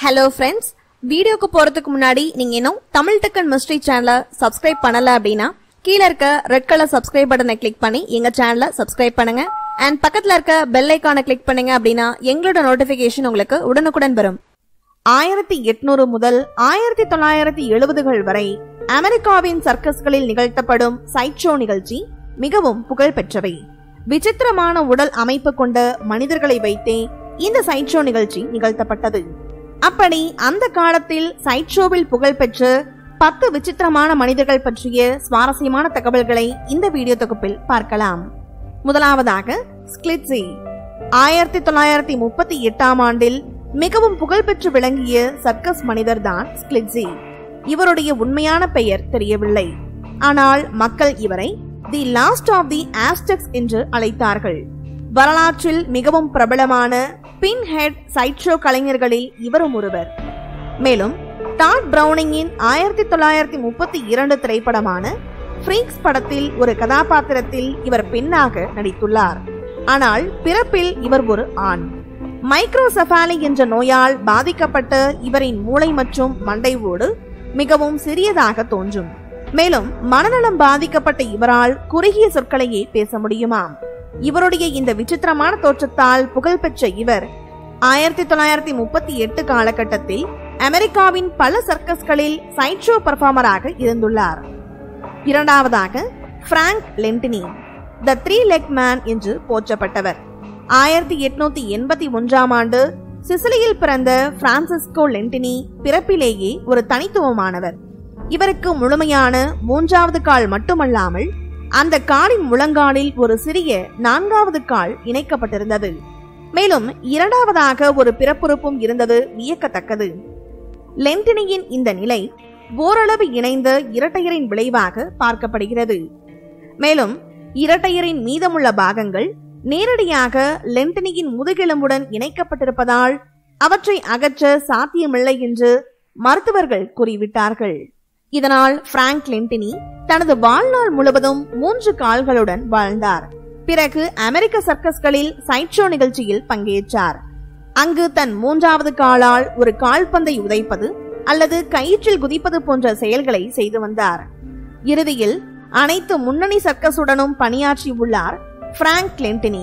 hello friends வீடியோக்கு போறதுக்கு முன்னாடி நீங்க இன்னும் தமிழ் டெக்கன் மிஸ்ட்ரி சேனலை சப்ஸ்கிரைப் பண்ணல அப்படின்னா கீழ இருக்க ரெட் கலர் சப்ஸ்கிரைப் பட்டனை கிளிக் பண்ணி எங்க சேனலை சப்ஸ்கிரைப் பண்ணுங்க அண்ட் பக்கத்துல இருக்க பெல் ஐக்கானை கிளிக் பண்ணுங்க அப்படின்னா எங்களோட நோட்டிபிகேஷன் உங்களுக்கு உடனுக்குடன் வரும் ஆயிரத்தி எட்நூறு முதல் ஆயிரத்தி தொள்ளாயிரத்தி எழுபதுகள் வரை அமெரிக்காவின் சர்க்கஸ்களில் நிகழ்த்தப்படும் சைட் ஷோ நிகழ்ச்சி மிகவும் புகழ் பெற்றவை விசித்திரமான உடல் அமைப்பு கொண்ட மனிதர்களை வைத்தே இந்த சைட் ஷோ நிகழ்ச்சி நிகழ்த்தப்பட்டது அப்படி அந்த காலத்தில் சைட் ஷோவில் புகழ்பெற்ற பத்து விசித்திரமான மனிதர்கள் பற்றிய சுவாரஸ்யமான தகவல்களை இந்த வீடியோ தொகுப்பில் பார்க்கலாம் முதலாவதாக ஸ்கிளிட்ஸி ஆயிரத்தி தொள்ளாயிரத்தி முப்பத்தி எட்டாம் ஆண்டில் மிகவும் புகழ்பெற்று விளங்கிய சர்க்கஸ் மனிதர்தான் ஸ்கிளிட்ஸி இவருடைய உண்மையான பெயர் தெரியவில்லை ஆனால் மக்கள் இவரை தி லாஸ்ட் ஆஃப் தி ஆஸ்டெக்ஸ் என்று அழைத்தார்கள் வரலாற்றில் மிகவும் பிரபலமான பின் ஹெட் சைட் ஷோ கலைஞர்களில் இவரும் ஒருவர் மேலும் டாட் பிரவுனிங்கின் ஆயிரத்தி தொள்ளாயிரத்தி முப்பத்தி இரண்டு திரைப்படமான ஃப்ரீக்ஸ் படத்தில் ஒரு கதாபாத்திரத்தில் இவர் பெண்ணாக நடித்துள்ளார் ஆனால் பிறப்பில் இவர் ஒரு ஆண் மைக்ரோசெஃபாலி என்ற நோயால் பாதிக்கப்பட்ட இவரின் மூளை மற்றும் மண்டை ஓடு மிகவும் சிறியதாக தோன்றும் மேலும் மனநலம் பாதிக்கப்பட்ட இவரால் குறுகிய சொற்களையே பேச முடியுமாம் இவருடைய இந்த விசித்திரமான தோற்றத்தால் புகழ்பெற்ற இவர் ஆயிரத்தி தொள்ளாயிரத்தி முப்பத்தி எட்டு காலகட்டத்தில் அமெரிக்காவின் பல சர்க்கஸ்களில் சைட் ஷோ பர்ஃபார்மராக இருந்துள்ளார் இரண்டாவதாக Frank Lentini the three leg man என்று போற்றப்பட்டவர் ஆயிரத்தி எட்நூத்தி எண்பத்தி ஒன்றாம் ஆண்டு சிசிலியில் பிறந்த பிரான்சிஸ்கோ லென்டினி பிறப்பிலேயே ஒரு தனித்துவமானவர் இவருக்கு முழுமையான மூன்றாவது கால் மட்டுமல்லாமல் அந்த காலின் முழங்காலில் ஒரு சிறிய நான்காவது கால் இணைக்கப்பட்டிருந்தது மேலும் இரண்டாவதாக ஒரு பிறப்புறுப்பும் இருந்தது வியக்கத்தக்கது லென்டினியின் இந்த நிலை ஓரளவு இணைந்த இரட்டையரின் விளைவாக பார்க்கப்படுகிறது மேலும் இரட்டையரின் மீதமுள்ள பாகங்கள் நேரடியாக லென்டினியின் முதுகெலும்புடன் இணைக்கப்பட்டிருப்பதால் அவற்றை அகற்ற சாத்தியமில்லை என்று மருத்துவர்கள் கூறிவிட்டார்கள் இதனால் பிராங்க் லென்டினி தனது வாழ்நாள் முழுவதும் மூன்று கால்களுடன் வாழ்ந்தார் பிறகு அமெரிக்க சர்க்கஸ்களில் சைட் ஷோ நிகழ்ச்சியில் பங்கேற்றார் அங்கு தன் மூன்றாவது காலால் ஒரு கால்பந்தை உதைப்பது அல்லது கயிற்றில் குதிப்பது போன்ற செயல்களை செய்து வந்தார் இறுதியில் அனைத்து முன்னணி சர்க்கஸுடனும் பணியாற்றி உள்ளார் பிராங்க் லென்டினி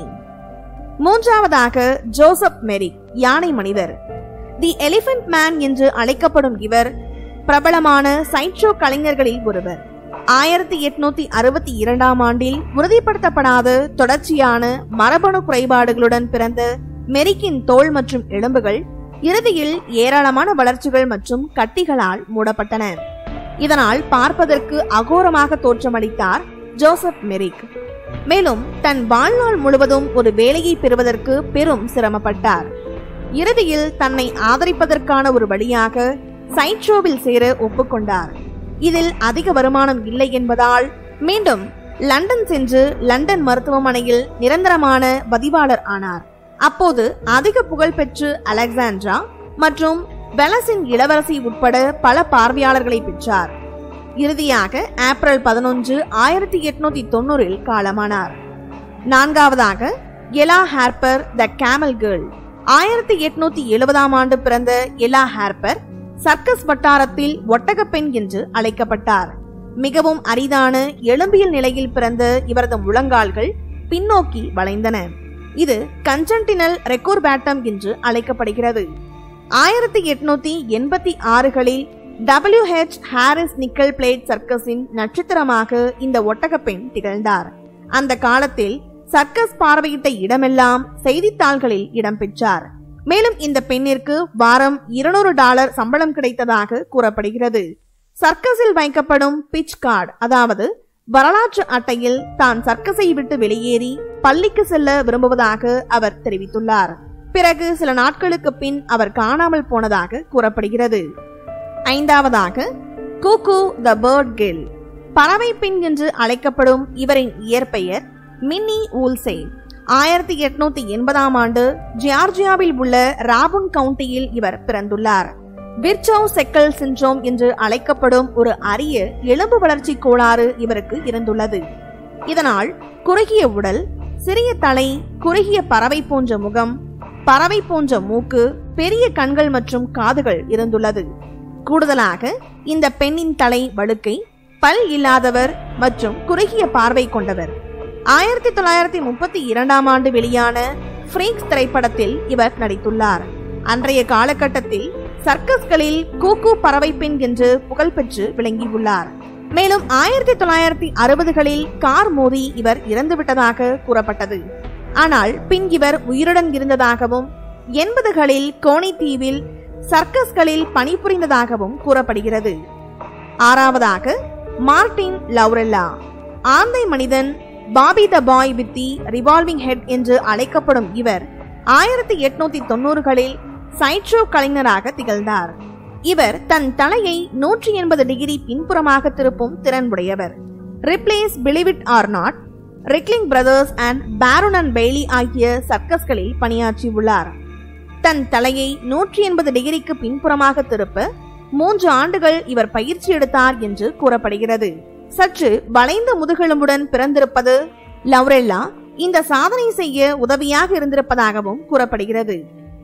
மூன்றாவதாக ஜோசப் மெரிக் யானை மனிதர் தி எலிபென்ட் மேன் என்று அழைக்கப்படும் இவர் பிரபலமான சைட் ஷோ கலைஞர்களில் ஒருவர் ஆயிரத்தி எட்நூத்தி அறுபத்தி இரண்டாம் ஆண்டில் உறுதிப்படுத்தப்படாத தொடர்ச்சியான மரபணு குறைபாடுகளுடன் பிறந்த மெரிக்கின் தோல் மற்றும் எலும்புகள் இறுதியில் ஏராளமான வளர்ச்சிகள் மற்றும் கட்டிகளால் மூடப்பட்டன இதனால் பார்ப்பதற்கு அகோரமாக தோற்றமளித்தார் ஜோசப் மெரிக் மேலும் தன் வாழ்நாள் முழுவதும் ஒரு வேலையை பெறுவதற்கு பெரும் சிரமப்பட்டார் இறுதியில் தன்னை ஆதரிப்பதற்கான ஒரு வழியாக சைட் ஷோவில் சேர ஒப்புக்கொண்டார் இதில் அதிக வருமானம் இல்லை என்பதால் மீண்டும் லண்டன் சென்று லண்டன் மருத்துவமனையில் நிரந்தரமான பதிவாளர் ஆனார் அப்போது அதிக புகழ் பெற்று அலெக்சாண்ட்ரா மற்றும் வெலசின் இளவரசி உட்பட பல பார்வையாளர்களை பெற்றார் இறுதியாக ஏப்ரல் பதினொன்று ஆயிரத்தி எட்நூத்தி தொண்ணூறில் காலமானார் நான்காவதாக எலா ஹார்பர் த கேமல் கேர்ள் ஆயிரத்தி எட்நூத்தி எழுபதாம் ஆண்டு பிறந்த எலா ஹார்பர் சர்க்கஸ் வட்டாரத்தில் ஒட்டகப்பெண் என்று அழைக்கப்பட்டார் மிகவும் அரிதான எலும்பியல் நிலையில் பிறந்த இவரது முழங்கால்கள் பின்னோக்கி வளைந்தன இது கன்ஜன்டினல் ரெக்கோர்பேட்டம் என்று அழைக்கப்படுகிறது ஆயிரத்தி எட்நூத்தி எண்பத்தி ஆறுகளில் W H Harris nickel plate சர்க்கஸின் நட்சத்திரமாக இந்த ஒட்டகப்பெண் திகழ்ந்தார் அந்த காலத்தில் சர்க்கஸ் பார்வையிட்ட இடமெல்லாம் செய்தித்தாள்களில் இடம்பெற்றார் மேலும் இந்த பெண்ணிற்கு வாரம் இருநூறு டாலர் சம்பளம் கிடைத்ததாக கூறப்படுகிறது சர்க்கஸில் வைக்கப்படும் பிச் கார்டு அதாவது வரலாற்று அட்டையில் தான் சர்க்கஸை விட்டு வெளியேறி பள்ளிக்கு செல்ல விரும்புவதாக அவர் தெரிவித்துள்ளார் பிறகு சில நாட்களுக்கு பின் அவர் காணாமல் போனதாக கூறப்படுகிறது ஐந்தாவதாக கூக்கு த பேர்ட் கில் பறவை பெண் என்று அழைக்கப்படும் இவரின் இயற்பெயர் மின்னி ஊல்சே ஆயிரத்தி எட்நூத்தி எண்பதாம் ஆண்டு ஜியார்ஜியாவில் உள்ள ராபுன் கவுண்டியில் இவர் பிறந்துள்ளார் விர்ச்சோவ் செக்கல் சின்ட்ரோம் என்று அழைக்கப்படும் ஒரு அரிய எலும்பு வளர்ச்சி கோளாறு இவருக்கு இருந்துள்ளது இதனால் குறுகிய உடல் சிறிய தலை குறுகிய பறவை போன்ற முகம் பறவை போன்ற மூக்கு பெரிய கண்கள் மற்றும் காதுகள் இருந்துள்ளது கூடுதலாக இந்த பெண்ணின் தலை வழுக்கை பல் இல்லாதவர் மற்றும் குறுகிய பார்வை கொண்டவர் ஆயிரத்தி தொள்ளாயிரத்தி முப்பத்தி இரண்டாம் ஆண்டு வெளியான ஃப்ரீக்ஸ் திரைப்படத்தில் இவர் நடித்துள்ளார் அன்றைய காலகட்டத்தில் சர்க்கஸ்களில் கூக்கு பறவை பெண் என்று புகழ்பெற்று விளங்கியுள்ளார் மேலும் ஆயிரத்தி தொள்ளாயிரத்தி அறுபதுகளில் கார் மோதி இவர் இறந்துவிட்டதாக கூறப்பட்டது ஆனால் பின் இவர் உயிருடன் இருந்ததாகவும் எண்பதுகளில் கோனி தீவில் சர்க்கஸ்களில் பணிபுரிந்ததாகவும் கூறப்படுகிறது ஆறாவதாக மார்டின் லவ்ரெல்லா ஆந்தை மனிதன் Bobby the boy with the revolving head என்று அழைக்கப்படும் இவர் ஆயிரத்தி எட்நூத்தி தொண்ணூறுகளில் சைட்ஷோ கலைஞராக திகழ்ந்தார் இவர் தன் தலையை நூற்றி எண்பது டிகிரி பின்புறமாக திருப்பும் திறன் உடையவர் Ripley's believe it or not Ringling Brothers and Barnum and Bailey ஆகிய சர்க்கஸ்களில் பணியாற்றியுள்ளார் தன் தலையை நூற்றி எண்பது டிகிரிக்கு பின்புறமாக திருப்ப மூன்று ஆண்டுகள் இவர் பயிற்சி எடுத்தார் என்று கூறப்படுகிறது சற்று வளைந்த முதுகெலும்புடன் பிறந்திருப்பது லவ்ரெல்லா இந்த சாதனை செய்ய உதவியாக இருந்திருப்பதாகவும் கூறப்படுகிறது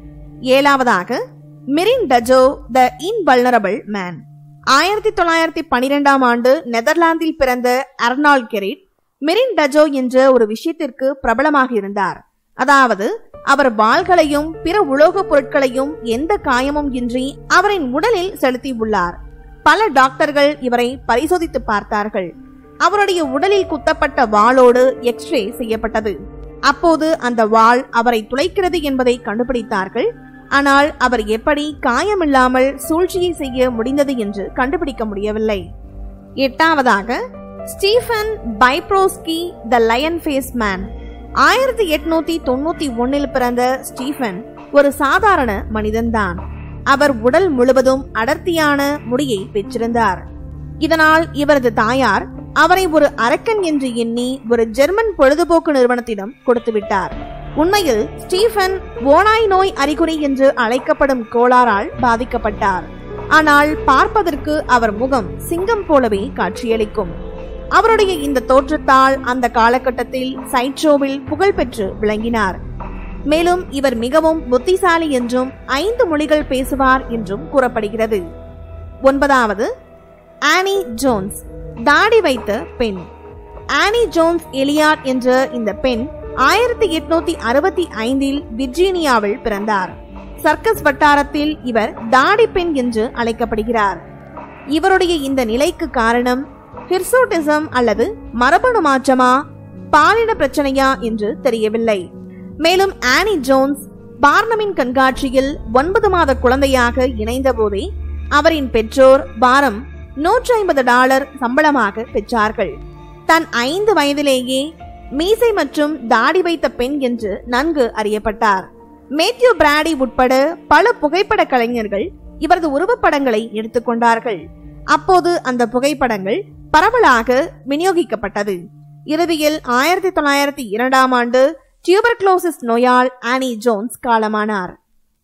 ஏழாவதாக மிரின் டஜோ த இன்வல்னரபிள் மேன் ஆயிரத்தி தொள்ளாயிரத்தி பனிரெண்டாம் ஆண்டு நெதர்லாந்தில் பிறந்த அர்னால் கெரிட் மிரின் டஜோ என்ற ஒரு விஷயத்திற்கு பிரபலமாக இருந்தார் அதாவது அவர் வாள்களையும் பிற உலோகப் பொருட்களையும் எந்த காயமும் இன்றி அவரின் உடலில் செலுத்தியுள்ளார் பல டாக்டர்கள் இவரை பரிசோதித்து பார்த்தார்கள் அவருடைய உடலில் குத்தப்பட்ட வாளோடு எக்ஸ்ரே செய்யப்பட்டது அப்போது அந்த வாள் அவரை துளைக்கிறது என்பதை கண்டுபிடித்தார்கள் ஆனால் அவர் எப்படி காயமில்லாமல் சூழ்ச்சியை செய்ய முடிந்தது என்று கண்டுபிடிக்க முடியவில்லை எட்டாவதாக Stephan Bibrowski the lion face man ஆயிரத்தி எட்நூத்தி தொண்ணூத்தி ஒன்னில் பிறந்த ஸ்டீஃபன் ஒரு சாதாரண மனிதன்தான் அவர் உடல் முழுவதும் அடர்த்தியான முடியை பெற்றிருந்தார் இதனால் இவரது தாயார் அவரை ஒரு அரக்கன் என்று எண்ணி ஒரு ஜெர்மன் பொழுதுபோக்கு நிறுவனத்திடம் கொடுத்துவிட்டார் உண்மையில் ஸ்டீஃபன் ஓனாய் நோய் அறிகுறி என்று அழைக்கப்படும் கோளாறால் பாதிக்கப்பட்டார் ஆனால் பார்ப்பதற்கு அவர் முகம் சிங்கம் போலவே காட்சியளிக்கும் அவருடைய இந்த தோற்றத்தால் அந்த காலகட்டத்தில் சைட்ஷோவில் புகழ்பெற்று விளங்கினார் மேலும் இவர் மிகவும் புத்திசாலி என்றும் ஐந்து மொழிகள் பேசுவார் என்றும் கூறப்படுகிறது ஒன்பதாவது ஆனி ஜோன்ஸ் தாடி வைத்த பெண் ஆனி ஜோன்ஸ் எலியாட் என்ற இந்த பெண் ஆயிரத்தி எட்நூத்தி அறுபத்தி ஐந்தில் விர்ஜீனியாவில் பிறந்தார் சர்க்கஸ் வட்டாரத்தில் இவர் தாடி பெண் என்று அழைக்கப்படுகிறார் இவருடைய இந்த நிலைக்கு காரணம் ஹிர்சோட்டிசம் அல்லது மரபணு மாற்றமா பாலின பிரச்சனையா என்று தெரியவில்லை மேலும் ஆனி ஜோன்ஸ் பார்னமின் கண்காட்சியில் ஒன்பது மாத குழந்தையாக இணைந்த போதே அவரின் பெற்றோர் வாரம் நூற்றி ஐம்பது டாலர் சம்பளமாக பெற்றார்கள் தன் ஐந்து வயதிலேயே மீசை மற்றும் தாடி வைத்த பெண் என்று நன்கு அறியப்பட்டார் மேத்யூ பிராடி உட்பட பல புகைப்பட கலைஞர்கள் இவரது உருவப்படங்களை எடுத்துக்கொண்டார்கள் அப்போது அந்த புகைப்படங்கள் பரவலாக விநியோகிக்கப்பட்டது இறுதியில் ஆயிரத்தி தொள்ளாயிரத்தி இரண்டாம் ஆண்டு டியூபர்குலோசிஸ் நோயால் ஆனி ஜோன்ஸ் காலமானார்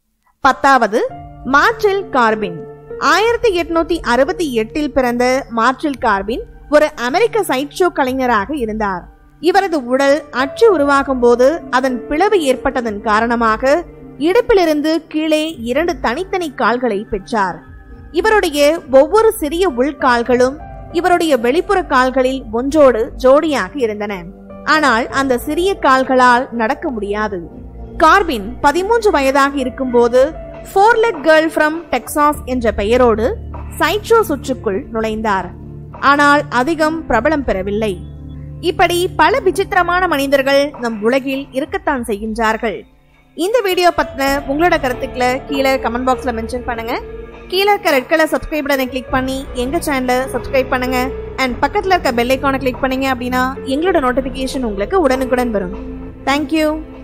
பத்தாவது மார்டில் கார்பின் ஆயிரத்தி எட்நூத்தி அறுபத்தி எட்டில் பிறந்த மார்டில் கார்பின் ஒரு அமெரிக்க சைட் ஷோ கலைஞராக இருந்தார் இவரது உடல் அச்சு உருவாகும் போது அதன் பிளவு ஏற்பட்டதன் காரணமாக இடுப்பிலிருந்து கீழே இரண்டு தனித்தனி கால்களை பெற்றார் இவருடைய ஒவ்வொரு சிறிய உள்கால்களும் இவருடைய வெளிப்புற கால்களில் ஒன்றோடு ஜோடியாக இருந்தன ஆனால் அந்த சிறிய கால்களால் நடக்க முடியாது கார்பின் பதிமூன்று வயதாக இருக்கும்போது ஃபோர்லெட் கேர்ள் ஃப்ரம் டெக்சாஸ் என்ற பெயரோடு சைட்ஷோ சுற்றுக்குள் நுழைந்தார் ஆனால் அதிகம் பிரபலம் பெறவில்லை இப்படி பல விசித்திரமான மனிதர்கள் நம் உலகில் இருக்கத்தான் செய்கின்றார்கள் இந்த வீடியோ பத்தின உங்களோட கருத்துக்களை கீழே கமெண்ட் பாக்ஸ்ல மென்ஷன் பண்ணுங்க கீழே இருக்க ரெட் கலர் சப்ஸ்கிரைப் பட்டனை கிளிக் பண்ணி எங்க சேனலை சப்ஸ்கிரைப் பண்ணுங்க அண்ட் பக்கத்துல இருக்க பெல் ஐக்கானை கிளிக் பண்ணீங்க அப்படின்னா எங்களோட நோட்டிபிகேஷன் உங்களுக்கு உடனுக்குடன் வரும் தேங்க்யூ